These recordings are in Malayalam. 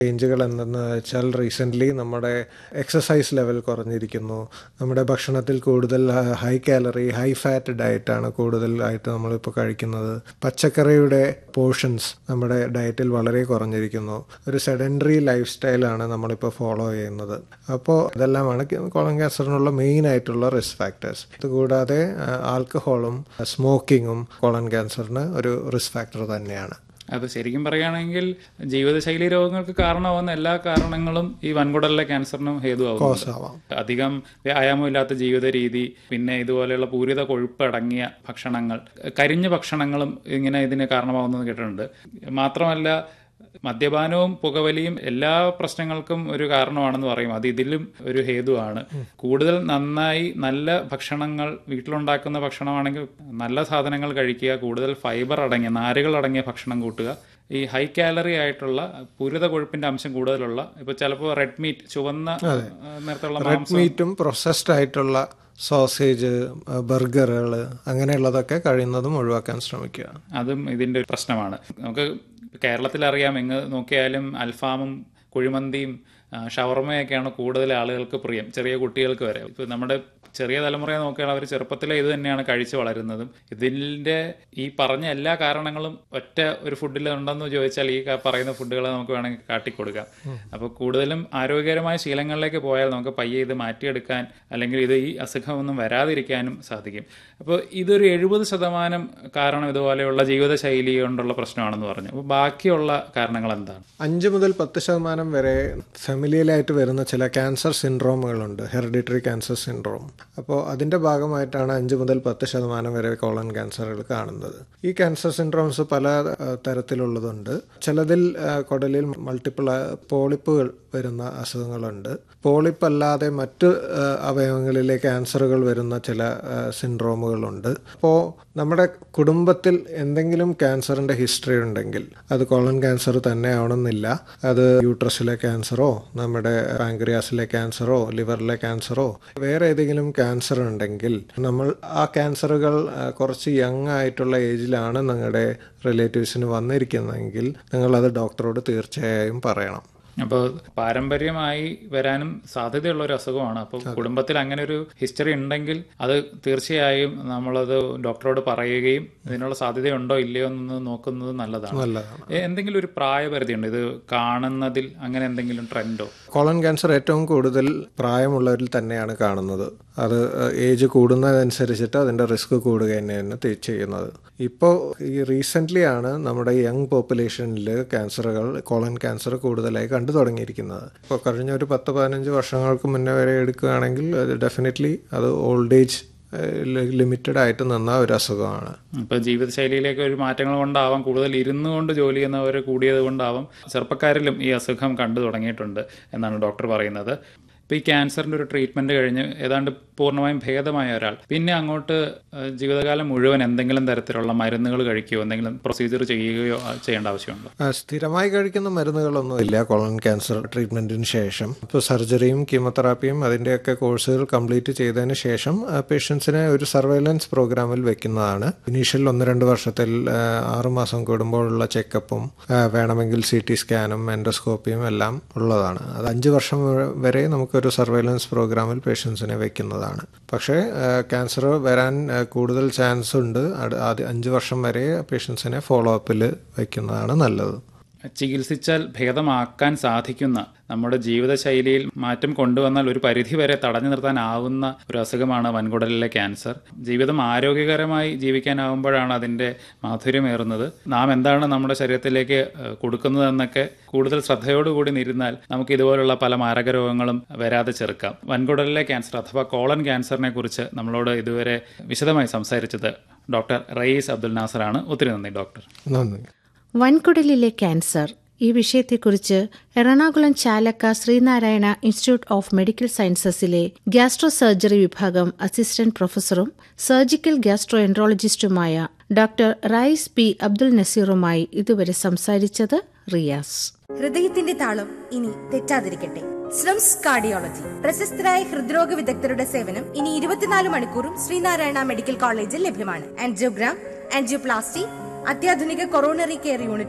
ചേഞ്ചുകൾ എന്തെന്ന് വെച്ചാൽ റീസെൻ്റ്ലി നമ്മുടെ എക്സസൈസ് ലെവൽ കുറഞ്ഞിരിക്കുന്നു നമ്മുടെ ഭക്ഷണത്തിൽ കൂടുതൽ ഹൈ കാലറി ഹൈ ഫാറ്റ് ഡയറ്റാണ് കൂടുതലായിട്ട് നമ്മളിപ്പോൾ കഴിക്കുന്നത് പച്ചക്കറിയുടെ പോർഷൻസ് നമ്മുടെ ഡയറ്റിൽ വളരെ കുറഞ്ഞിരിക്കുന്നു ഒരു സെഡൻഡറി ലൈഫ് സ്റ്റൈലാണ് നമ്മളിപ്പോൾ ഫോളോ ചെയ്യുന്നത് അപ്പോൾ ഇതെല്ലാമാണ് കോളൻ ക്യാൻസറിനുള്ള മെയിൻ ആയിട്ടുള്ള റിസ്ക് ഫാക്ടേഴ്സ് ഇതുകൂടാതെ ആൽക്കഹോളും സ്മോക്കിങ്ങും കോളൻ ക്യാൻസറിന് ഒരു റിസ്ക് ഫാക്ടർ തന്നെയാണ് അത് ശരിക്കും പറയുകയാണെങ്കിൽ ജീവിതശൈലി രോഗങ്ങൾക്ക് കാരണമാവുന്ന എല്ലാ കാരണങ്ങളും ഈ വൻകുടലിലെ ക്യാൻസറിനും ഹേതുവാകും ആവാം അധികം വ്യായാമമില്ലാത്ത ജീവിത രീതി പിന്നെ ഇതുപോലെയുള്ള പൂരിത കൊഴുപ്പ് അടങ്ങിയ ഭക്ഷണങ്ങൾ കരിഞ്ഞ ഭക്ഷണങ്ങളും ഇങ്ങനെ ഇതിന് കാരണമാവുന്നത് കേട്ടിട്ടുണ്ട് മാത്രമല്ല മദ്യപാനവും പുകവലിയും എല്ലാ പ്രശ്നങ്ങൾക്കും ഒരു കാരണമാണെന്ന് പറയും അത് ഇതിലും ഒരു ഹേതുവാണ് കൂടുതൽ നന്നായി നല്ല ഭക്ഷണങ്ങൾ വീട്ടിലുണ്ടാക്കുന്ന ഭക്ഷണമാണെങ്കിൽ നല്ല സാധനങ്ങൾ കഴിക്കുക കൂടുതൽ ഫൈബർ അടങ്ങിയ നാരുകൾ അടങ്ങിയ ഭക്ഷണം കൂട്ടുക ഈ ഹൈ കാലറി ആയിട്ടുള്ള പൂരിത കൊഴുപ്പിന്റെ അംശം കൂടുതലുള്ള ഇപ്പൊ ചിലപ്പോൾ റെഡ് മീറ്റ് ചുവന്ന ആ, നിറത്തിലുള്ള മാംസം മീറ്റും പ്രൊസസ്ഡ് ആയിട്ടുള്ള സോസേജ് ബർഗറുകൾ അങ്ങനെയുള്ളതൊക്കെ കഴിയുന്നതും ഒഴിവാക്കാൻ ശ്രമിക്കുക അതും ഇതിന്റെ ഒരു പ്രശ്നമാണ് നമുക്ക് കേരളത്തിൽ അറിയാം എങ്ങ് നോക്കിയാലും അൽഫാമും കുഴിമന്തിയും ആ, ഷവർമയൊക്കെയാണ് കൂടുതൽ ആളുകൾക്ക് പ്രിയം ചെറിയ കുട്ടികൾക്ക് വരെ ഇപ്പൊ നമ്മുടെ ചെറിയ തലമുറയെ നോക്കിയാൽ അവർ ചെറുപ്പത്തിലെ ഇത് തന്നെയാണ് കഴിച്ചു വളരുന്നതും ഇതിന്റെ ഈ പറഞ്ഞ എല്ലാ കാരണങ്ങളും ഒറ്റ ഒരു ഫുഡിൽ ഉണ്ടെന്ന് ചോദിച്ചാൽ ഈ ക- പറയുന്ന ഫുഡുകളെ നമുക്ക് വേണമെങ്കിൽ കാട്ടിക്കൊടുക്കാം അപ്പോൾ കൂടുതലും ആരോഗ്യകരമായ ശീലങ്ങളിലേക്ക് പോയാൽ നമുക്ക് പയ്യെ ഇത് മാറ്റിയെടുക്കാൻ അല്ലെങ്കിൽ ഇത് ഈ അസുഖമൊന്നും വരാതിരിക്കാനും സാധിക്കും അപ്പോൾ ഇതൊരു എഴുപത് ശതമാനം കാരണം ഇതുപോലെയുള്ള ജീവിതശൈലി കൊണ്ടുള്ള പ്രശ്നമാണെന്ന് പറഞ്ഞു അപ്പോൾ ബാക്കിയുള്ള കാരണങ്ങൾ എന്താണ് അഞ്ച് മുതൽ പത്ത് ശതമാനം വരെ ഫെമിലിയലായിട്ട് വരുന്ന ചില ക്യാൻസർ സിൻഡ്രോമുകളുണ്ട് ഹെറിഡിറ്ററി ക്യാൻസർ സിൻഡ്രോം അപ്പോൾ അതിൻ്റെ ഭാഗമായിട്ടാണ് അഞ്ച് മുതൽ പത്ത് ശതമാനം വരെ കോളൻ ക്യാൻസറുകൾ കാണുന്നത് ഈ ക്യാൻസർ സിൻഡ്രോംസ് പല ആ, തരത്തിലുള്ളതുണ്ട് ചിലതിൽ ആ, കുടലിൽ മൾട്ടിപ്പിൾ പോളിപ്പുകൾ വരുന്ന അസുഖങ്ങളുണ്ട് പോളിപ്പ് അല്ലാതെ മറ്റ് ആ, അവയവങ്ങളിലെ ക്യാൻസറുകൾ വരുന്ന ചില ആ, സിൻഡ്രോമുകളുണ്ട് അപ്പോൾ നമ്മുടെ കുടുംബത്തിൽ എന്തെങ്കിലും ക്യാൻസറിൻ്റെ ഹിസ്റ്ററി ഉണ്ടെങ്കിൽ അത് കോളൻ ക്യാൻസർ തന്നെ ആവണമെന്നില്ല അത് യൂട്രസിലെ ക്യാൻസറോ നമ്മുടെ പാങ്ക്രിയാസിലെ ക്യാൻസറോ ലിവറിലെ ക്യാൻസറോ വേറെ ഏതെങ്കിലും ക്യാൻസർ ഉണ്ടെങ്കിൽ നമ്മൾ ആ ക്യാൻസറുകൾ ആ, കുറച്ച് യങ് ആയിട്ടുള്ള ഏജിലാണ് നിങ്ങളുടെ റിലേറ്റീവ്സിന് വന്നിരിക്കുന്നതെങ്കിൽ നിങ്ങളത് ഡോക്ടറോട് തീർച്ചയായും പറയണം അപ്പോൾ പാരമ്പര്യമായി വരാനും സാധ്യതയുള്ള ഒരു അസുഖമാണ് അപ്പോൾ കുടുംബത്തിൽ അങ്ങനെ ഒരു ഹിസ്റ്ററി ഉണ്ടെങ്കിൽ അത് തീർച്ചയായും നമ്മളത് ഡോക്ടറോട് പറയുകയും ഇതിനുള്ള സാധ്യതയുണ്ടോ ഇല്ലയോ എന്ന് നോക്കുന്നത് നല്ലതാണ് നല്ലതാണ് എ- എന്തെങ്കിലും ഒരു പ്രായപരിധി ഉണ്ട് ഇത് കാണുന്നതിൽ അങ്ങനെ എന്തെങ്കിലും ട്രെൻഡോ കോളൻ ക്യാൻസർ ഏറ്റവും കൂടുതൽ പ്രായമുള്ളവരിൽ തന്നെയാണ് കാണുന്നത് അത് ഏജ് കൂടുന്നതനുസരിച്ചിട്ട് അതിൻ്റെ റിസ്ക് കൂടുക തന്നെയാണ് തി- ചെയ്യുന്നത് ഇപ്പോൾ ഈ റീസെൻ്റ്ലി ആണ് നമ്മുടെ യങ് പോപ്പുലേഷനിൽ ക്യാൻസറുകൾ കോളൻ ക്യാൻസർ കൂടുതലായി കണ്ടു തുടങ്ങിയിരിക്കുന്നത് ഇപ്പോൾ കഴിഞ്ഞ ഒരു പത്ത് പതിനഞ്ച് വർഷങ്ങൾക്ക് മുന്നേ വരെ എടുക്കുകയാണെങ്കിൽ അത് ഡെഫിനറ്റ്ലി അത് ഓൾഡ് ഏജ് ലിമിറ്റഡ് ആയിട്ട് നിന്ന ഒരു അസുഖമാണ് ഇപ്പൊ ജീവിതശൈലിയിലേക്ക് ഒരു മാറ്റങ്ങൾ കൊണ്ടാവാം കൂടുതൽ ഇരുന്നു കൊണ്ട് ജോലി ചെയ്യുന്നവർ കൂടിയത് കൊണ്ടാവാം ചെറുപ്പക്കാരിലും ഈ അസുഖം കണ്ടു തുടങ്ങിയിട്ടുണ്ട് എന്നാണ് ഡോക്ടർ പറയുന്നത് ഇപ്പൊ ഈ ക്യാൻസറിന്റെ ഒരു ട്രീറ്റ്മെന്റ് കഴിഞ്ഞ് ഏതാണ്ട് പൂർണ്ണമായും ഭേദമായ ഒരാൾ പിന്നെ അങ്ങോട്ട് ഏഹ്, ജീവിതകാലം മുഴുവൻ എന്തെങ്കിലും തരത്തിലുള്ള മരുന്നുകൾ കഴിക്കുകയോ എന്തെങ്കിലും പ്രൊസീജിയർ ചെയ്യുകയോ ആ, ചെയ്യേണ്ട ആവശ്യമുണ്ടോ ആ, സ്ഥിരമായി കഴിക്കുന്ന മരുന്നുകളൊന്നും ഇല്ല കോളൻ ക്യാൻസർ ട്രീറ്റ്മെന്റിന് ശേഷം ഇപ്പോൾ സർജറിയും കീമോതെറാപ്പിയും അതിൻ്റെയൊക്കെ കോഴ്സുകൾ കംപ്ലീറ്റ് ചെയ്തതിന് ശേഷം പേഷ്യൻസിനെ ഒരു സർവൈലൻസ് പ്രോഗ്രാമിൽ വെക്കുന്നതാണ് ഇനീഷ്യൽ ഒന്ന് രണ്ട് വർഷത്തിൽ ആ, ആറ് മാസം കൂടുമ്പോഴുള്ള ചെക്കപ്പും ആ, വേണമെങ്കിൽ സി ടി സ്കാനും എൻഡോസ്കോപ്പിയും എല്ലാം ഉള്ളതാണ് അത് അഞ്ച് വർഷം വ- വരെ നമുക്കൊരു സർവൈലൻസ് പ്രോഗ്രാമിൽ പേഷ്യൻസിനെ വെക്കുന്നതാണ് പക്ഷേ ക്യാൻസർ വരാൻ ആ, കൂടുതൽ ചാൻസ് ഉണ്ട് അത് ആദ്യ അഞ്ച് വർഷം വരെ പേഷ്യൻസിനെ ഫോളോ അപ്പിൽ വെക്കുന്നതാണ് നല്ലത് ചികിത്സിച്ചാൽ ഭേദമാക്കാൻ സാധിക്കുന്ന നമ്മുടെ ജീവിതശൈലിയിൽ മാറ്റം കൊണ്ടുവന്നാൽ ഒരു പരിധി വരെ തടഞ്ഞു നിർത്താനാവുന്ന ഒരു അസുഖമാണ് വൻകുടലിലെ ക്യാൻസർ ജീവിതം ആരോഗ്യകരമായി ജീവിക്കാനാവുമ്പോഴാണ് അതിൻ്റെ മാധുര്യമേറുന്നത് നാം എന്താണ് നമ്മുടെ ശരീരത്തിലേക്ക് ഏഹ്, കൊടുക്കുന്നതെന്നൊക്കെ കൂടുതൽ ശ്രദ്ധയോടുകൂടി നിരുന്നാൽ നമുക്ക് ഇതുപോലുള്ള പല മാരക രോഗങ്ങളും വരാതെ ചെറുക്കാം വൻകുടലിലെ ക്യാൻസർ അഥവാ കോളൻ ക്യാൻസറിനെ കുറിച്ച് നമ്മളോട് ഇതുവരെ വിശദമായി സംസാരിച്ചത് ഡോക്ടർ റയീസ് അബ്ദുൽ നാസറാണ് ഒത്തിരി നന്ദി ഡോക്ടർ നന്ദി വൻകുടലിലെ ക്യാൻസർ ഈ വിഷയത്തെക്കുറിച്ച് Ernakulam Chalakka Sree Narayana institute of medical സയൻസസിലെ ഗ്യാസ്ട്രോ സർജറി വിഭാഗം അസിസ്റ്റന്റ് പ്രൊഫസറും സർജിക്കൽ ഗ്യാസ്ട്രോ എൻട്രോളജിസ്റ്റുമായ ഡോക്ടർ റൈസ് പി അബ്ദുൽ നസീറുമായി ഇതുവരെ സംസാരിച്ചത് റിയാസ് ഹൃദയത്തിന്റെ താളം ഇനി തെറ്റാതിരിക്കട്ടെ സ്ലംസ് കാർഡിയോളജി പ്രശസ്തരായ ഹൃദ്രോഗ വിദഗ്ധരുടെ സേവനം ഇനി ഇരുപത്തിനാല് മണിക്കൂറും ശ്രീനാരായണ മെഡിക്കൽ കോളേജിൽ ലഭ്യമാണ് ആൻജിയോഗ്രാം ആൻജിയോപ്ലാസ്റ്റി അത്യാധുനിക കൊറോണറി കെയർ യൂണിറ്റും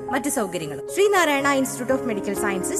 മറ്റ് സൗകര്യങ്ങളും Sree Narayana institute of medical sciences